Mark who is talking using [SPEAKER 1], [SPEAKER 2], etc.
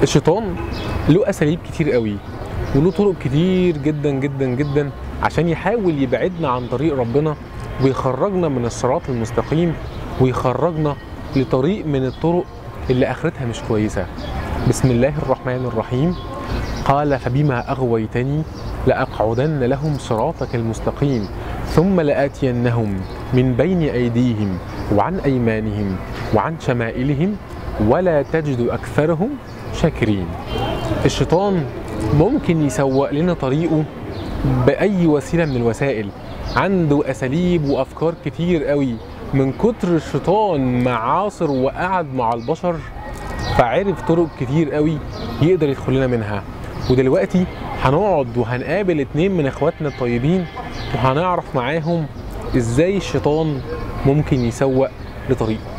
[SPEAKER 1] الشيطان له اساليب كتير قوي وله طرق كتير جدا جدا جدا عشان يحاول يبعدنا عن طريق ربنا ويخرجنا من الصراط المستقيم ويخرجنا لطريق من الطرق اللي اخرتها مش كويسه بسم الله الرحمن الرحيم قال فبما اغويتني لاقعدن لهم صراطك المستقيم ثم لاتينهم من بين ايديهم وعن ايمانهم وعن شمائلهم ولا تجد اكثرهم شاكرين الشيطان ممكن يسوق لنا طريقه باي وسيله من الوسائل عنده اساليب وافكار كتير قوي من كتر الشيطان معاصر وقعد مع البشر فعرف طرق كتير قوي يقدر يدخل لنا منها ودلوقتي هنقعد وهنقابل اتنين من اخواتنا الطيبين وهنعرف معاهم ازاي الشيطان ممكن يسوق لطريقه